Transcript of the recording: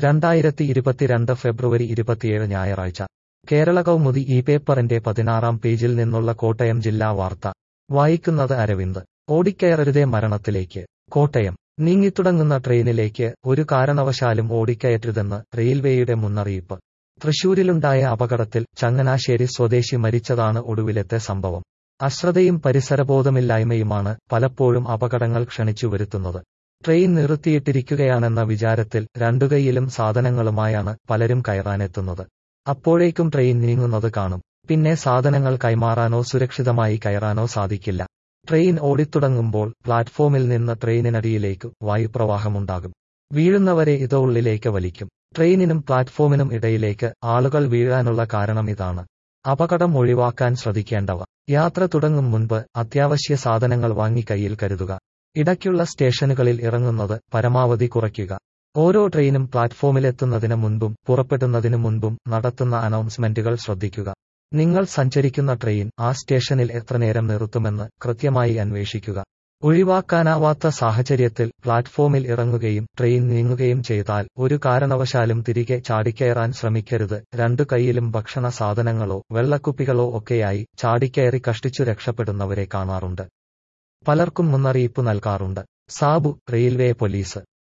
രണ്ടായിരത്തി ഇരുപത്തിരണ്ട് ഫെബ്രുവരി ഇരുപത്തിയേഴ് ഞായറാഴ്ച കേരള കൗമുദി ഈ പേപ്പറിന്റെ പതിനാറാം പേജിൽ നിന്നുള്ള കോട്ടയം ജില്ലാ വാർത്ത വായിക്കുന്നത് അരവിന്ദ് ഓടിക്കയറരുതേ മരണത്തിലേക്ക് കോട്ടയം നീങ്ങിത്തുടങ്ങുന്ന ട്രെയിനിലേക്ക് ഒരു കാരണവശാലും ഓടിക്കയറ്റരുതെന്ന് റെയിൽവേയുടെ മുന്നറിയിപ്പ് തൃശൂരിലുണ്ടായ അപകടത്തിൽ ചങ്ങനാശ്ശേരി സ്വദേശി മരിച്ചതാണ് ഒടുവിലത്തെ സംഭവം അശ്രദ്ധയും പരിസരബോധമില്ലായ്മയുമാണ് പലപ്പോഴും അപകടങ്ങൾ ക്ഷണിച്ചു വരുത്തുന്നത് ട്രെയിൻ നിർത്തിയിട്ടിരിക്കുകയാണെന്ന വിചാരത്തിൽ രണ്ടുകൈയിലും സാധനങ്ങളുമായാണ് പലരും കയറാനെത്തുന്നത് അപ്പോഴേക്കും ട്രെയിൻ നീങ്ങുന്നത് കാണും പിന്നെ സാധനങ്ങൾ കൈമാറാനോ സുരക്ഷിതമായി കയറാനോ സാധിക്കില്ല ട്രെയിൻ ഓടിത്തുടങ്ങുമ്പോൾ പ്ലാറ്റ്ഫോമിൽ നിന്ന് ട്രെയിനിനടിയിലേക്ക് വായുപ്രവാഹമുണ്ടാകും വീഴുന്നവരെ ഇത് ഉള്ളിലേക്ക് വലിക്കും ട്രെയിനിനും പ്ലാറ്റ്ഫോമിനും ഇടയിലേക്ക് ആളുകൾ വീഴാനുള്ള കാരണം ഇതാണ് അപകടം ഒഴിവാക്കാൻ ശ്രദ്ധിക്കേണ്ടവ യാത്ര തുടങ്ങും മുൻപ് അത്യാവശ്യ സാധനങ്ങൾ വാങ്ങി കയ്യിൽ കരുതുക ഇടയ്ക്കുള്ള സ്റ്റേഷനുകളിൽ ഇറങ്ങുന്നത് പരമാവധി കുറയ്ക്കുക ഓരോ ട്രെയിനും പ്ലാറ്റ്ഫോമിലെത്തുന്നതിന് മുൻപും പുറപ്പെടുന്നതിനു മുൻപും നടത്തുന്ന അനൗൺസ്മെന്റുകൾ ശ്രദ്ധിക്കുക നിങ്ങൾ സഞ്ചരിക്കുന്ന ട്രെയിൻ ആ സ്റ്റേഷനിൽ എത്ര നേരം നിർത്തുമെന്ന് കൃത്യമായി അന്വേഷിക്കുക ഒഴിവാക്കാനാവാത്ത സാഹചര്യത്തിൽ പ്ലാറ്റ്ഫോമിൽ ഇറങ്ങുകയും ട്രെയിൻ നീങ്ങുകയും ചെയ്താൽ ഒരു കാരണവശാലും തിരികെ ചാടിക്കയറാൻ ശ്രമിക്കരുത് രണ്ടു കൈയിലും ഭക്ഷണ സാധനങ്ങളോ വെള്ളക്കുപ്പികളോ ഒക്കെയായി ചാടിക്കയറി കഷ്ടിച്ചു രക്ഷപ്പെടുന്നവരെ കാണാറുണ്ട് പലർക്കും മുന്നറിയിപ്പ് നൽകാറുണ്ട് സാബു റെയിൽവേ പോലീസ്